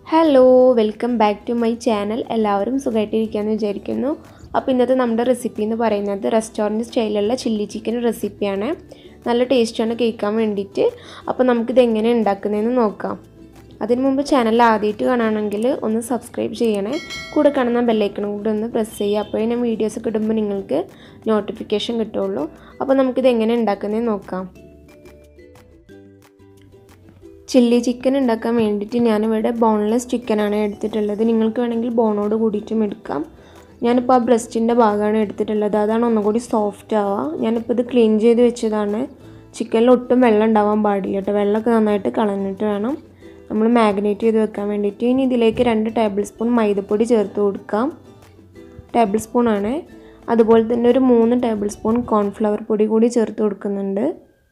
hello welcome back to my channel എല്ലാവരും സുഖമായിട്ടിരിക്കാമെന്ന് വിചാരിക്കുന്നു അപ്പോൾ ഇന്നത്തെ നമ്മുടെ റെസിപ്പി എന്ന് പറയുന്നത് റെസ്റ്റോറൻറ്റ് സ്റ്റൈലിലുള്ള ചില്ലി ചിക്കൻ റെസിപ്പിയാണ് നല്ല ടേസ്റ്റാണ് കേൾക്കാൻ വേണ്ടിയിട്ട് അപ്പോൾ നമുക്കിത് എങ്ങനെ ഉണ്ടാക്കുന്നതെന്ന് നോക്കാം അതിന് മുമ്പ് ചാനൽ ആദ്യമായിട്ട് കാണുകയാണെങ്കിൽ ഒന്ന് സബ്സ്ക്രൈബ് ചെയ്യണേ കൂടെ കാണുന്ന ബെല്ലൈക്കണും കൂടി ഒന്ന് പ്രസ് ചെയ്യുക അപ്പോഴേ ഞാൻ വീഡിയോസൊക്കെ ഇടുമ്പോൾ നിങ്ങൾക്ക് നോട്ടിഫിക്കേഷൻ കിട്ടുള്ളൂ അപ്പോൾ നമുക്കിത് എങ്ങനെ ഉണ്ടാക്കുന്നതെന്ന് നോക്കാം ചില്ലി ചിക്കൻ ഉണ്ടാക്കാൻ വേണ്ടിയിട്ട് ഞാനിവിടെ ബോൺലെസ് ചിക്കനാണ് എടുത്തിട്ടുള്ളത് നിങ്ങൾക്ക് വേണമെങ്കിൽ ബോണോട് കൂടിയിട്ടും എടുക്കാം ഞാനിപ്പോൾ ആ ബ്രസ്റ്റിൻ്റെ ഭാഗമാണ് എടുത്തിട്ടുള്ളത് അതാണ് ഒന്നുകൂടി സോഫ്റ്റ് ആവുക ഞാനിപ്പോൾ ഇത് ക്ലീൻ ചെയ്ത് വെച്ചതാണ് ചിക്കനിൽ ഒട്ടും വെള്ളം ഉണ്ടാവാൻ പാടില്ല കേട്ടോ വെള്ളമൊക്കെ നന്നായിട്ട് കളഞ്ഞിട്ട് വേണം നമ്മൾ മാഗ്നേറ്റ് ചെയ്ത് വെക്കാൻ വേണ്ടിയിട്ട് ഇനി ഇതിലേക്ക് രണ്ട് ടേബിൾ സ്പൂൺ മൈദപ്പൊടി ചേർത്ത് കൊടുക്കാം ടേബിൾ സ്പൂണാണ് അതുപോലെ തന്നെ ഒരു മൂന്ന് ടേബിൾ സ്പൂൺ കോൺഫ്ലവർ പൊടി കൂടി ചേർത്ത് കൊടുക്കുന്നുണ്ട്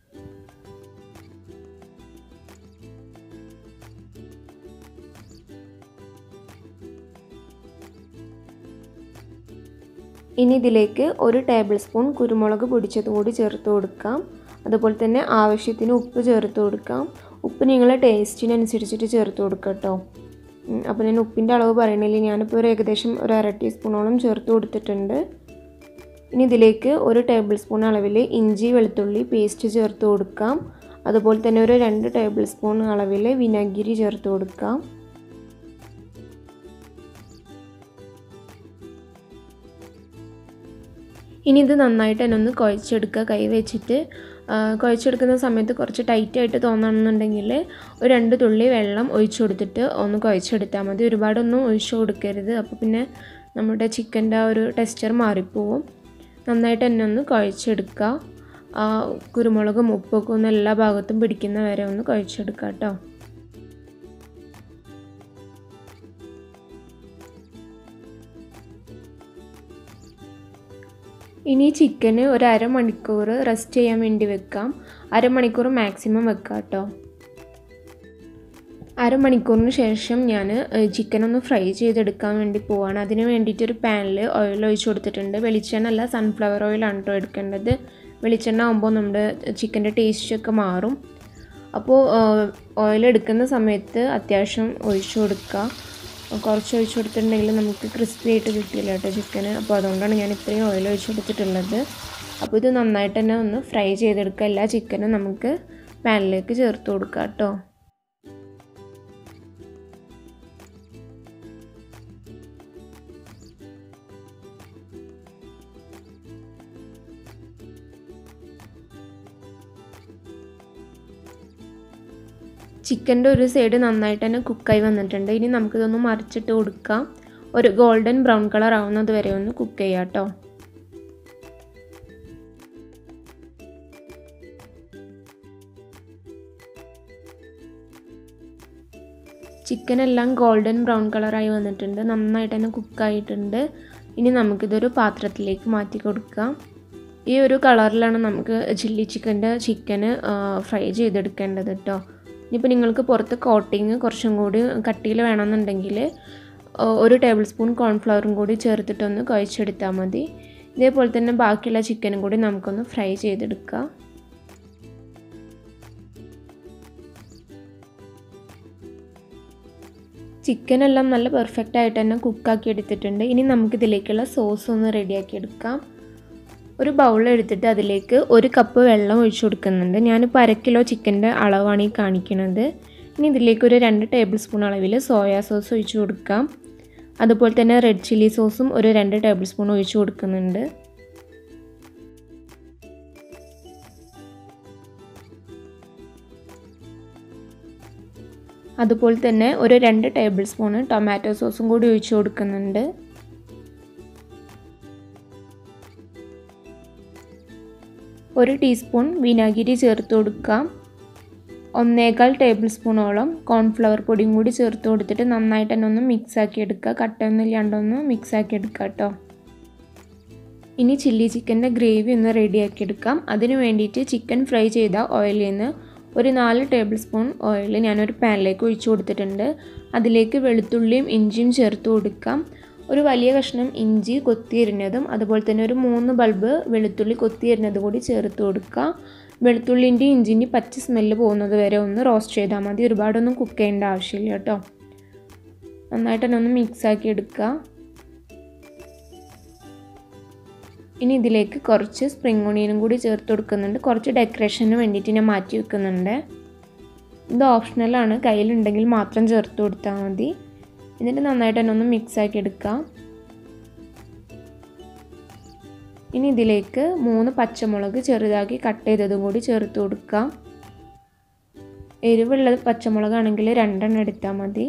ഇനി ഇതിലേക്ക് ഒരു ടേബിൾ സ്പൂൺ കുരുമുളക് പൊടിച്ചതും കൂടി ചേർത്ത് കൊടുക്കാം അതുപോലെ തന്നെ ആവശ്യത്തിന് ഉപ്പ് ചേർത്ത് കൊടുക്കാം ഉപ്പ് നിങ്ങളെ ടേസ്റ്റിനനുസരിച്ചിട്ട് ചേർത്ത് കൊടുക്കുക കേട്ടോ അപ്പോൾ ഞാൻ ഉപ്പിൻ്റെ അളവ് പറയണില്ല ഞാനിപ്പോൾ ഒരു ഏകദേശം ഒരു അര ടീസ്പൂണോളം ചേർത്ത് കൊടുത്തിട്ടുണ്ട് ഇനി ഇതിലേക്ക് ഒരു ടേബിൾ സ്പൂൺ അളവിൽ ഇഞ്ചി വെളുത്തുള്ളി പേസ്റ്റ് ചേർത്ത് കൊടുക്കാം അതുപോലെ തന്നെ ഒരു രണ്ട് ടേബിൾ സ്പൂൺ അളവിൽ വിനാഗിരി ചേർത്ത് കൊടുക്കാം ഇനി ഇത് നന്നായിട്ട് തന്നെ ഒന്ന് കുഴച്ചെടുക്കുക കൈ വെച്ചിട്ട് കുഴച്ചെടുക്കുന്ന സമയത്ത് കുറച്ച് ടൈറ്റായിട്ട് തോന്നണമെന്നുണ്ടെങ്കിൽ ഒരു രണ്ട് തുള്ളി വെള്ളം ഒഴിച്ചു കൊടുത്തിട്ട് ഒന്ന് കുഴച്ചെടുത്താൽ മതി ഒരുപാടൊന്നും ഒഴിച്ചു കൊടുക്കരുത് അപ്പോൾ പിന്നെ നമ്മുടെ ചിക്കൻ്റെ ആ ഒരു ടെക്സ്ചർ മാറിപ്പോവും നന്നായിട്ട് തന്നെ ഒന്ന് കുഴച്ചെടുക്കുക കുരുമുളകും ഉപ്പൊക്കെ ഒന്ന് എല്ലാ ഭാഗത്തും പിടിക്കുന്ന വരെ ഒന്ന് കുഴച്ചെടുക്കുക കേട്ടോ ഇനി ചിക്കന് ഒരു അരമണിക്കൂർ റെസ്റ്റ് ചെയ്യാൻ വേണ്ടി വെക്കാം അരമണിക്കൂർ മാക്സിമം വെക്കാം കേട്ടോ അരമണിക്കൂറിന് ശേഷം ഞാൻ ചിക്കൻ ഒന്ന് ഫ്രൈ ചെയ്തെടുക്കാൻ വേണ്ടി പോവാണ് അതിന് വേണ്ടിയിട്ട് ഒരു പാനിൽ ഓയിൽ ഒഴിച്ച് കൊടുത്തിട്ടുണ്ട് വെളിച്ചെണ്ണ അല്ല സൺഫ്ലവർ ഓയിലാണ് കേട്ടോ എടുക്കേണ്ടത് വെളിച്ചെണ്ണ ആകുമ്പോൾ നമ്മുടെ ചിക്കൻ്റെ ടേസ്റ്റൊക്കെ മാറും അപ്പോൾ ഓയിൽ എടുക്കുന്ന സമയത്ത് അത്യാവശ്യം ഒഴിച്ചു കൊടുക്കുക കുറച്ച് ഒഴിച്ചു കൊടുത്തിട്ടുണ്ടെങ്കിൽ നമുക്ക് ക്രിസ്പി ആയിട്ട് കിട്ടില്ല കേട്ടോ ചിക്കന് അപ്പോൾ അതുകൊണ്ടാണ് ഞാൻ ഇത്രയും ഓയിൽ ഒഴിച്ചു കൊടുത്തിട്ടുള്ളത് അപ്പോൾ ഇത് നന്നായിട്ട് തന്നെ ഒന്ന് ഫ്രൈ ചെയ്തെടുക്കുക എല്ലാ ചിക്കനും നമുക്ക് പാനിലേക്ക് ചേർത്ത് കൊടുക്കുക കേട്ടോ ചിക്കൻ്റെ ഒരു സൈഡ് നന്നായിട്ട് തന്നെ കുക്കായി വന്നിട്ടുണ്ട് ഇനി നമുക്കിതൊന്ന് മറിച്ചിട്ട് കൊടുക്കാം ഒരു ഗോൾഡൻ ബ്രൗൺ കളർ ആവുന്നത് വരെ ഒന്ന് കുക്ക് ചെയ്യാം കേട്ടോ ചിക്കൻ എല്ലാം ഗോൾഡൻ ബ്രൗൺ കളറായി വന്നിട്ടുണ്ട് നന്നായിട്ട് തന്നെ കുക്കായിട്ടുണ്ട് ഇനി നമുക്കിതൊരു പാത്രത്തിലേക്ക് മാറ്റി കൊടുക്കാം ഈ ഒരു കളറിലാണ് നമുക്ക് ചില്ലി ചിക്കൻ്റെ ചിക്കന് ഫ്രൈ ചെയ്തെടുക്കേണ്ടത് കേട്ടോ ഇനിയിപ്പോൾ നിങ്ങൾക്ക് പുറത്ത് കോട്ടിങ് കുറച്ചും കൂടി കട്ടിയിൽ വേണമെന്നുണ്ടെങ്കിൽ ഒരു ടേബിൾ സ്പൂൺ കോൺഫ്ലവറും കൂടി ചേർത്തിട്ടൊന്ന് കുഴച്ചെടുത്താൽ മതി ഇതേപോലെ തന്നെ ബാക്കിയുള്ള ചിക്കനും കൂടി നമുക്കൊന്ന് ഫ്രൈ ചെയ്തെടുക്കാം ചിക്കനെല്ലാം നല്ല പെർഫെക്റ്റ് ആയിട്ട് തന്നെ കുക്കാക്കി എടുത്തിട്ടുണ്ട് ഇനി നമുക്കിതിലേക്കുള്ള സോസ് ഒന്ന് റെഡിയാക്കി എടുക്കാം ഒരു ബൗൾ എടുത്തിട്ട് അതിലേക്ക് ഒരു കപ്പ് വെള്ളം ഒഴിച്ചു കൊടുക്കുന്നുണ്ട് ഞാനിപ്പോൾ അര കിലോ ചിക്കൻ്റെ അളവാണ് ഈ കാണിക്കുന്നത് ഇനി ഇതിലേക്ക് ഒരു രണ്ട് ടേബിൾ സ്പൂൺ അളവിൽ സോയാ സോസ് ഒഴിച്ചു കൊടുക്കാം അതുപോലെ തന്നെ റെഡ് ചില്ലി സോസും ഒരു രണ്ട് ടേബിൾ സ്പൂൺ ഒഴിച്ചു കൊടുക്കുന്നുണ്ട് അതുപോലെ തന്നെ ഒരു രണ്ട് ടേബിൾ സ്പൂണ് ടൊമാറ്റോ സോസും കൂടി ഒഴിച്ചു കൊടുക്കുന്നുണ്ട് ഒരു ടീസ്പൂൺ വിനാഗിരി ചേർത്ത് കൊടുക്കാം ഒന്നേകാൽ ടേബിൾ സ്പൂണോളം കോൺഫ്ലവർ പൊടിയും കൂടി ചേർത്ത് കൊടുത്തിട്ട് നന്നായിട്ട് തന്നെ ഒന്ന് മിക്സ് ആക്കി എടുക്കുക കട്ടയൊന്നും ഇല്ലാണ്ടൊന്ന് മിക്സ് ആക്കി എടുക്കുക കേട്ടോ ഇനി ചില്ലി ചിക്കൻ്റെ ഗ്രേവി ഒന്ന് റെഡിയാക്കി എടുക്കാം അതിന് വേണ്ടിയിട്ട് ചിക്കൻ ഫ്രൈ ചെയ്ത ഓയിലിൽ നിന്ന് ഒരു നാല് ടേബിൾ സ്പൂൺ ഓയിൽ ഞാനൊരു പാനിലേക്ക് ഒഴിച്ചു കൊടുത്തിട്ടുണ്ട് അതിലേക്ക് വെളുത്തുള്ളിയും ഇഞ്ചിയും ചേർത്ത് കൊടുക്കാം ഒരു വലിയ കഷ്ണം ഇഞ്ചി കൊത്തിയരിഞ്ഞതും അതുപോലെ തന്നെ ഒരു മൂന്ന് ബൾബ് വെളുത്തുള്ളി കൊത്തിയരിഞ്ഞത് കൂടി ചേർത്ത് കൊടുക്കുക വെളുത്തുള്ളിൻ്റെ ഇഞ്ചിൻ്റെ പച്ച സ്മെല്ല് പോകുന്നത് വരെ ഒന്ന് റോസ്റ്റ് ചെയ്താൽ മതി ഒരുപാടൊന്നും കുക്ക് ചെയ്യേണ്ട ആവശ്യമില്ല കേട്ടോ നന്നായിട്ട് തന്നെ ഒന്ന് മിക്സാക്കി എടുക്കുക ഇനി ഇതിലേക്ക് കുറച്ച് സ്പ്രിംഗ് ഓണിയനും കൂടി ചേർത്ത് കൊടുക്കുന്നുണ്ട് കുറച്ച് ഡെക്കറേഷന് വേണ്ടിയിട്ട് ഞാൻ മാറ്റി വെക്കുന്നുണ്ട് ഇത് ഓപ്ഷണലാണ് കയ്യിലുണ്ടെങ്കിൽ മാത്രം ചേർത്ത് കൊടുത്താൽ മതി എന്നിട്ട് നന്നായിട്ട് തന്നെ ഒന്ന് മിക്സാക്കി എടുക്കാം ഇനി ഇതിലേക്ക് മൂന്ന് പച്ചമുളക് ചെറുതാക്കി കട്ട് ചെയ്തതും കൂടി ചേർത്ത് കൊടുക്കാം എരിവുള്ള പച്ചമുളകാണെങ്കിൽ രണ്ടെണ്ണം എടുത്താൽ മതി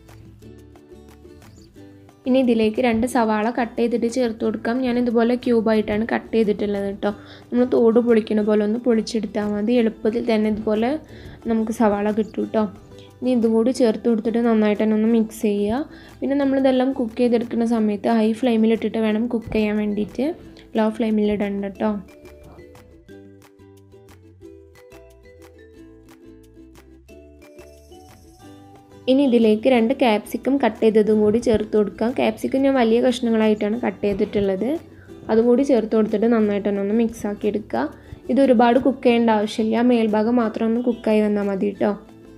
ഇനി ഇതിലേക്ക് രണ്ട് സവാള കട്ട് ചെയ്തിട്ട് ചേർത്ത് കൊടുക്കാം ഞാൻ ഇതുപോലെ ക്യൂബായിട്ടാണ് കട്ട് ചെയ്തിട്ടുള്ളത് കേട്ടോ നമ്മൾ തോട് പൊളിക്കണ പോലെ ഒന്ന് പൊളിച്ചെടുത്താൽ മതി എളുപ്പത്തിൽ തന്നെ ഇതുപോലെ നമുക്ക് സവാള കിട്ടും കേട്ടോ ഇനി ഇതും കൂടി ചേർത്ത് കൊടുത്തിട്ട് നന്നായിട്ട് തന്നെ ഒന്ന് മിക്സ് ചെയ്യുക പിന്നെ നമ്മളിതെല്ലാം കുക്ക് ചെയ്തെടുക്കുന്ന സമയത്ത് ഹൈ ഫ്ലെയിമിലിട്ടിട്ട് വേണം കുക്ക് ചെയ്യാൻ വേണ്ടിയിട്ട് ലോ ഫ്ലെയിമിൽ ഇടണ്ട കേട്ടോ ഇനി ഇതിലേക്ക് രണ്ട് ക്യാപ്സിക്കം കട്ട് ചെയ്തതും കൂടി ചേർത്ത് കൊടുക്കാം ക്യാപ്സിക്കം ഞാൻ വലിയ കഷ്ണങ്ങളായിട്ടാണ് കട്ട് ചെയ്തിട്ടുള്ളത് അതും കൂടി ചേർത്ത് കൊടുത്തിട്ട് നന്നായിട്ട് തന്നെ ഒന്ന് മിക്സ് ആക്കി എടുക്കുക ഇത് ഒരുപാട് കുക്ക് ചെയ്യേണ്ട ആവശ്യമില്ല മേൽഭാഗം മാത്രം ഒന്ന് കുക്കായി വന്നാൽ മതി കേട്ടോ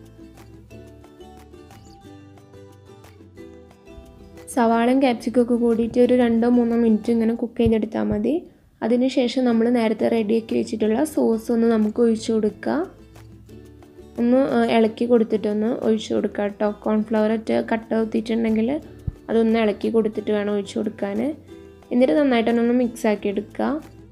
സവാളയും ക്യാപ്സിക്കും ഒക്കെ കൂടിയിട്ട് ഒരു രണ്ടോ മൂന്നോ മിനിറ്റ് ഇങ്ങനെ കുക്ക് ചെയ്തെടുത്താൽ മതി അതിനുശേഷം നമ്മൾ നേരത്തെ റെഡിയാക്കി വെച്ചിട്ടുള്ള സോസ് ഒന്ന് നമുക്ക് ഒഴിച്ചു കൊടുക്കുക ഒന്ന് ഇളക്കി കൊടുത്തിട്ടൊന്ന് ഒഴിച്ചു കൊടുക്കുക കേട്ടോ കോൺഫ്ലവർ ഒറ്റ കട്ട കുത്തിയിട്ടുണ്ടെങ്കിൽ അതൊന്ന് ഇളക്കി കൊടുത്തിട്ട് വേണം ഒഴിച്ചു കൊടുക്കാൻ എന്നിട്ട് നന്നായിട്ടൊന്ന് മിക്സ് ആക്കി എടുക്കുക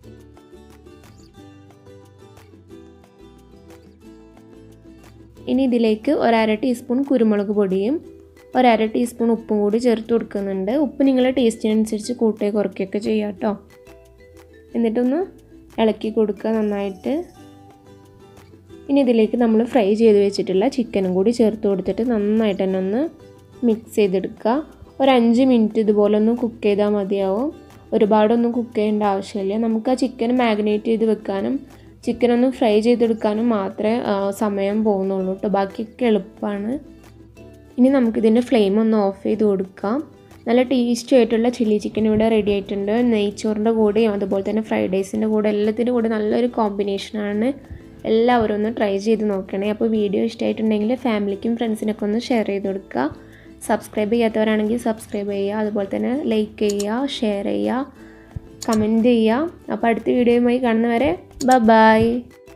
ഇനി ഇതിലേക്ക് ഒരര ടീസ്പൂൺ കുരുമുളക് പൊടിയും ഒരര ടീസ്പൂൺ ഉപ്പും കൂടി ചേർത്ത് കൊടുക്കുന്നുണ്ട് ഉപ്പ് നിങ്ങളുടെ ടേസ്റ്റിനനുസരിച്ച് കൂട്ടുകയോ കുറയ്ക്കുകയൊക്കെ ചെയ്യാം കേട്ടോ എന്നിട്ടൊന്ന് ഇളക്കി കൊടുക്കുക നന്നായിട്ട് ഇനി ഇതിലേക്ക് നമ്മൾ ഫ്രൈ ചെയ്ത് വെച്ചിട്ടുള്ള ചിക്കനും കൂടി ചേർത്ത് കൊടുത്തിട്ട് നന്നായിട്ട് തന്നെ ഒന്ന് മിക്സ് ചെയ്തെടുക്കുക ഒരു അഞ്ച് മിനിറ്റ് ഇതുപോലെ ഒന്ന് കുക്ക് ചെയ്താൽ മതിയാവും ഒരുപാടൊന്നും കുക്ക് ചെയ്യേണ്ട ആവശ്യമില്ല നമുക്ക് ആ ചിക്കൻ മാഗ്നേറ്റ് ചെയ്ത് വെക്കാനും ചിക്കൻ ഒന്ന് ഫ്രൈ ചെയ്തെടുക്കാനും മാത്രമേ സമയം പോകുന്നുള്ളൂ കേട്ടോ ബാക്കിയൊക്കെ എളുപ്പമാണ് ഇനി നമുക്കിതിൻ്റെ ഫ്ലെയിം ഒന്ന് ഓഫ് ചെയ്ത് കൊടുക്കാം നല്ല ടേസ്റ്റി ആയിട്ടുള്ള ചില്ലി ചിക്കൻ ഇവിടെ റെഡി ആയിട്ടുണ്ട് നെയ്ച്ചോറിൻ്റെ കൂടെയും അതുപോലെ തന്നെ ഫ്രൈഡ് റൈസിൻ്റെ കൂടെ എല്ലാത്തിൻ്റെ കൂടെ നല്ലൊരു കോമ്പിനേഷനാണ് എല്ലാവരും ഒന്ന് ട്രൈ ചെയ്ത് നോക്കണേ അപ്പോൾ വീഡിയോ ഇഷ്ടമായിട്ടുണ്ടെങ്കിൽ ഫാമിലിക്കും ഫ്രണ്ട്സിനൊക്കെ ഒന്ന് ഷെയർ ചെയ്ത് കൊടുക്കുക സബ്സ്ക്രൈബ് ചെയ്യാത്തവരാണെങ്കിൽ സബ്സ്ക്രൈബ് ചെയ്യുക അതുപോലെ തന്നെ ലൈക്ക് ചെയ്യുക ഷെയർ ചെയ്യുക കമൻറ്റ് ചെയ്യുക അപ്പോൾ അടുത്ത വീഡിയോയുമായി കാണുന്നവരെ ബ ബായ്